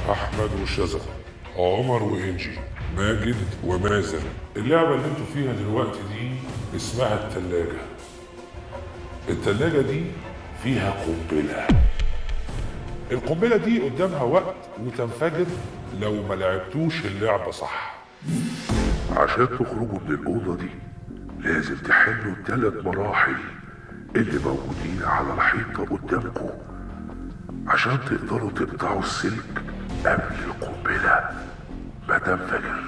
احمد وشذا عمر وانجي ماجد ومازن اللعبه اللي انتوا فيها دلوقتي دي اسمها التلاجة التلاجة دي فيها قنبله القنبله دي قدامها وقت وتنفجر لو ما لعبتوش اللعبه صح عشان تخرجوا من الأوضة دي لازم تحلوا الثلاث مراحل اللي موجودين على الحيطة قدامكم عشان تقدروا تقطعوا السلك قبل القنبلة ما تنفجر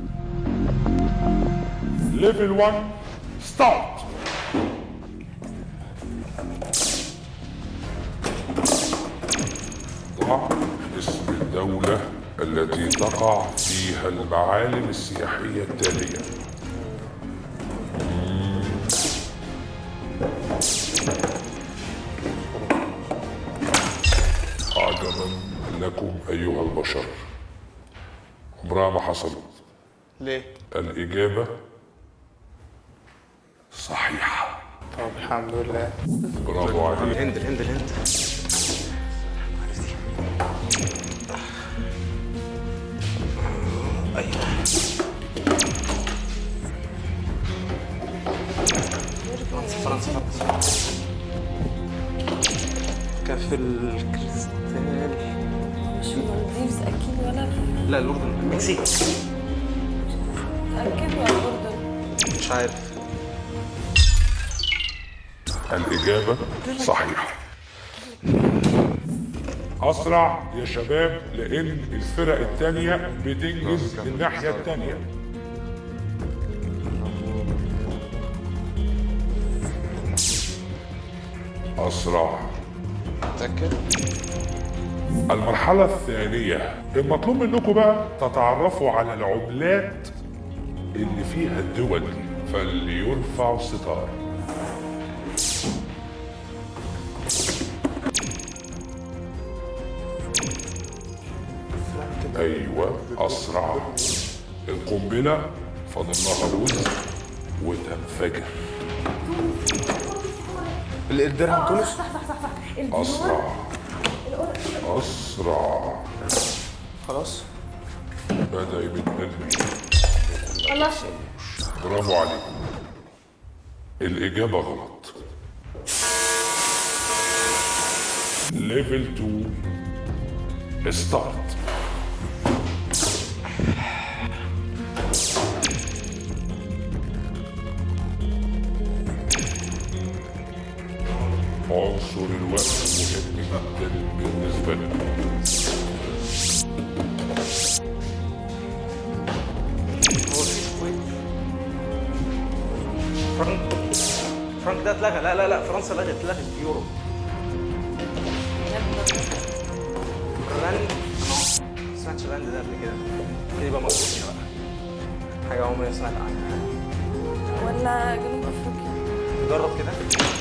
ليفل 1 ستارت ضع اسم الدولة التي تقع فيها المعالم السياحية التالية عجبا لكم أيها البشر عمرها ما حصلت ليه؟ الإجابة صحيحة طب الحمد لله برافو عليك الهند الهند الهند ايوه فرنسا فرنسا فرنسا كف الكريستال مش المالديفز اكيد ولا في- لا الاردن المكسيك اكيد ولا الاردن مش عارف الإجابة صحيحة أسرع يا شباب لأن الفرق التانية بتنجز الناحية التانية أسرع متأكد المرحلة الثانية المطلوب منكم بقى تتعرفوا على العملات اللي فيها الدول دي فليرفع الستار ايوه اسرع القنبله فاضل لها جزء وتنفجر الدرهم تونس صح صح صح صح الدينار اسرع اسرع خلاص بدا يتنمي خلاص برافو عليك الإجابة غلط ليفل 2 ستارت عنصر الوقت مهم جدا بالنسبة لكم هو في كويت فرنك فرنك ده اتلغى لا لا لا فرنسا لغت لغت يورو راند ما سمعتش راند ده قبل كده ممكن يبقى موجود هنا بقى حاجة عمري ما سمعت عنها ولا جنوب افريقيا جرب كده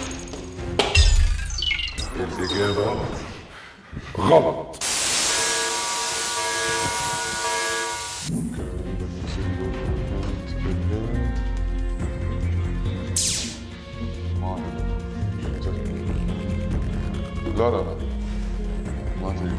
الإجابة غلط لا لا لا ما ادري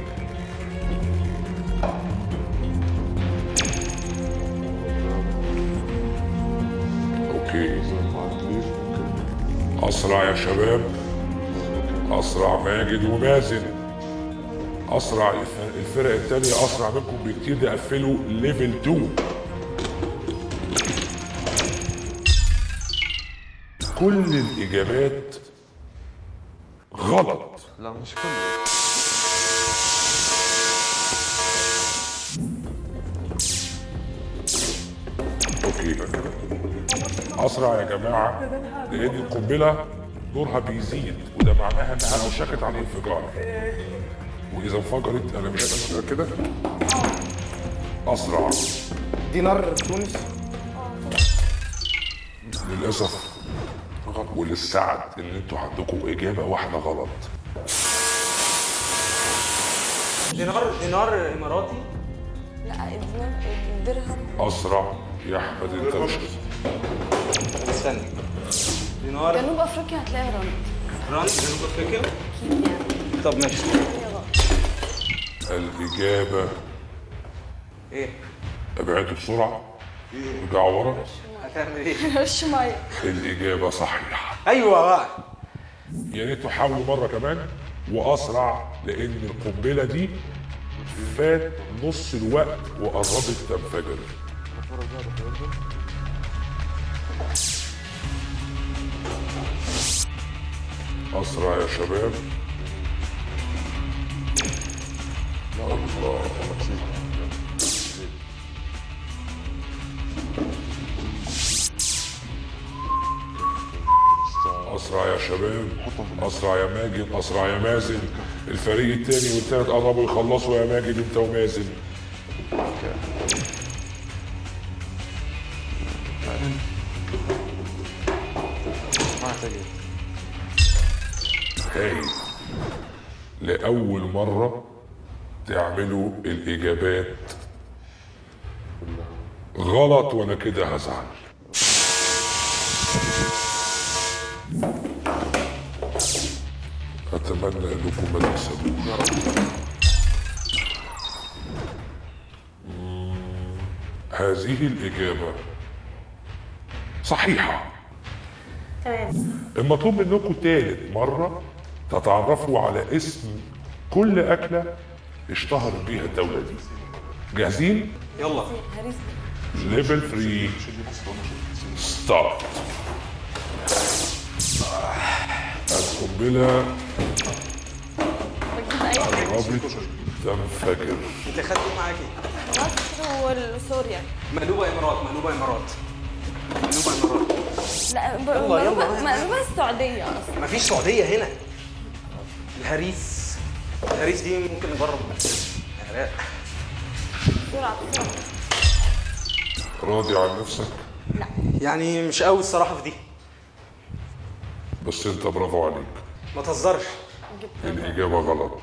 أوكي ما ادري ممكن أسرع يا شباب أسرع ماجد ومازن أسرع الف- الفرق التانية أسرع منكم بكتير ده قفلوا ليفل 2 كل الإجابات غلط لا مش كله اوكي اسرع يا جماعه لان القنبله نورها بيزيد وده معناها انها اوشكت على الانفجار واذا انفجرت انا مش قادر كده اسرع دينار تونس للاسف وللسعد ان انتوا عندكم اجابه واحده غلط دينار دينار اماراتي لا الدينار الدرهم اسرع يا احمد انت مش استنى دينار جنوب افريقيا هتلاقي راند راند جنوب افريقيا اكيد يعني طب ماشي هي غلط الإجابة ايه ابعدوا بسرعة ارجعوا ورا هتعمل ايه رش ميه الإجابة صحيحة ايوه بقى يا ريت تحاولوا مرة كمان وأسرع لأن القنبلة دي فات نص الوقت وقربت تنفجر أسرع يا شباب الله أسرع يا شباب أسرع يا ماجد أسرع يا مازن الفريق التاني والتالت قربوا يخلصوا يا ماجد أنت ومازن ما احتاج هاي لأول مرة تعملوا الإجابات غلط وأنا كده هزعل أتمنى إنكم ما تكسبوش مم، هذه الإجابة صحيحة تمام المطلوب منكم تالت مرة تتعرفوا على اسم كل أكلة اشتهرت بيها الدولة دي جاهزين؟ يلا هريس ليفل 3 ستارت القنبلة بجيب اي حاجه قربت تنفجر انت خدت ايه معاكي مصر وسوريا مقلوبه امارات مقلوبه امارات مقلوبه امارات لا ب- يلا، يلا. مقلوبة- مقلوبة السعودية اصلا مفيش سعوديه هنا الهريس الهريس دي ممكن نجرب العراق بسرعة بسرعة راضي عن نفسك يعني مش قوي الصراحه في دي بس انت برافو عليك ما تهزرش الإجابة غلط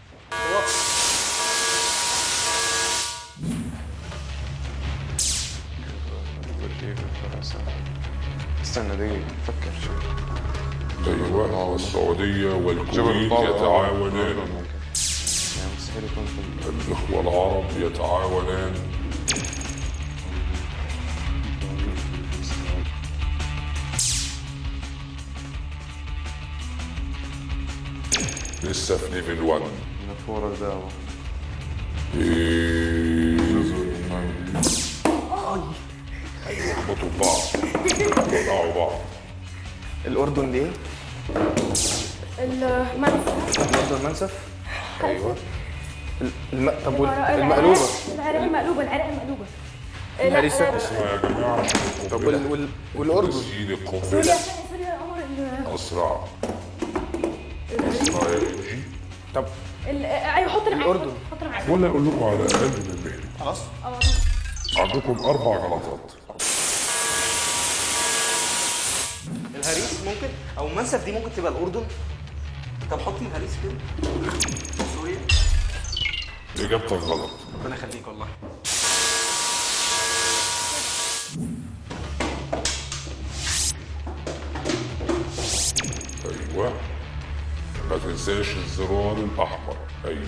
استنى دقيقة فكر شوي أيوة السعودية جبل والكويت الطاوة يتعاونان يعني مستحيل يكون في الإخوة العرب يتعاونان لسه في ليفل 1 النافورة الدعوة إيه. يخبطوا في بعض يوقعوا بعض الاردن دي المنسف الاردن منسف ايوه الم... طب العراق- المقلوبه العراق المقلوبة العراق المقلوبة الهريسة. لا، اسمع يا جماعة طب وال... وال... والاردن تسجيل سوريا القنبلة سوريا سوريا يا عمر ال- أسرع أسرع يا إنجي طب ال- ايوه حط معايا الأردن. حط معايا ولا أقول لكم على أقل من المهل خلاص اه عندكم أربع غلطات الهريس ممكن او المنسف دي ممكن تبقى الاردن طب حطي الهريس كده سوريا إجابتك غلط ربنا يخليك والله أيوة ما تنساش الزرار الأحمر أيوة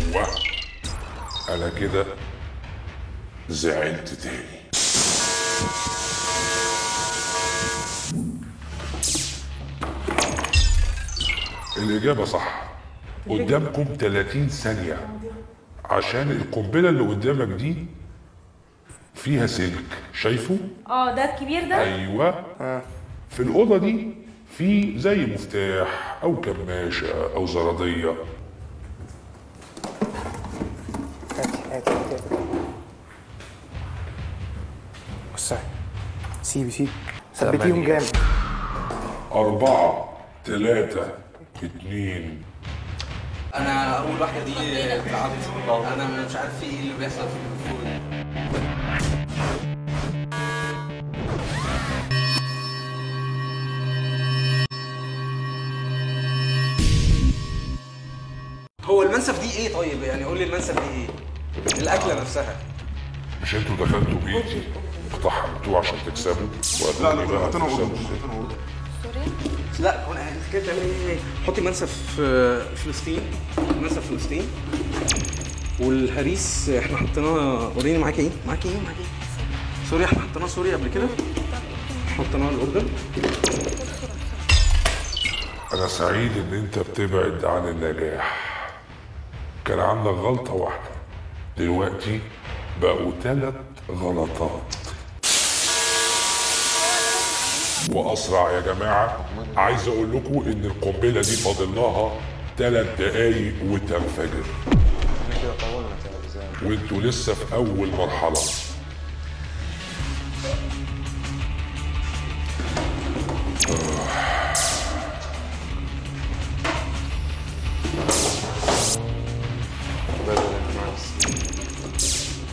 أنا كده زعلت تاني الإجابة صح قدامكم 30 ثانية عشان القنبلة اللي قدامك دي فيها سلك شايفه؟ اه ده الكبير ده ايوه في الاوضه دي في زي مفتاح او كماشه او زراديه هاتي هاتي هاتي هاتي وسعي سيبي سيبي ثبتيهم جامد أربعة ثلاثة اتنين انا اول واحده دي اتلعبت انا مش عارف في ايه اللي بيحصل في الفول هو المنسف دي ايه طيب يعني قول لي المنسف دي ايه الاكله نفسها مش انتوا دخلتوا بيتي اقتحمتوه عشان تكسبوا لا وقالوا لا لي بقى حطينا هتكسبوا أردن ازاي حطينا أردن سوريا لا هو انا كده تعمل ايه حطي منسف في فلسطين منسف فلسطين والهريس احنا حطيناه وريني معاك ايه معاك ايه معاك ايه سوري احنا حطيناه سوري قبل كده حطيناه الاردن أنا سعيد إن أنت بتبعد عن النجاح كان عندك غلطة واحدة دلوقتي بقوا ثلاث غلطات وأسرع يا جماعة عايز أقول لكم إن القنبلة دي فاضل لها ثلاث دقايق وتنفجر احنا كده طولنا تلات أجزاء وانتوا لسه في أول مرحلة بدل الحماس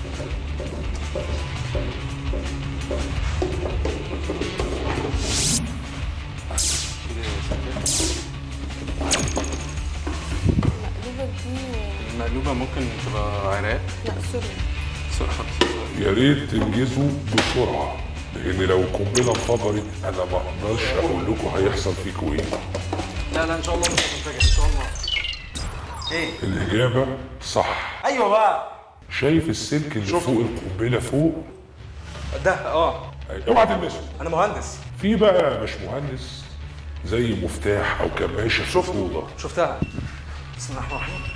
المقلوبة دي المقلوبه ممكن تبقى عراق لا سوري سوري حط يا ريت تنجزوا بسرعة لأن لو القنبلة انفجرت أنا ما أقدرش أقول لكم هيحصل فيكوا إيه لا لا ان شاء الله مش هتنفجر ان شاء الله ايه الإجابة صح ايوه بقى شايف السلك اللي فوق القنبلة فوق ده اه اوعى تلمسه انا مهندس في بقى مش مهندس زي مفتاح او كماشه في الأوضة شفتها بسم الله الرحمن الرحيم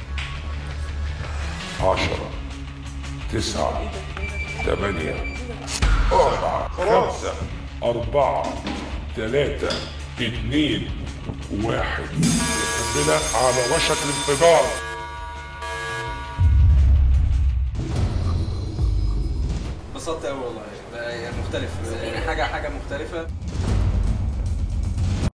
عشرة تسعة ثمانية سبعة خمسة أربعة ثلاثة اتنين واحد القنبلة على وشك الانفجار انبسطت قوي والله بقى يعني مختلف يعني حاجه حاجه مختلفه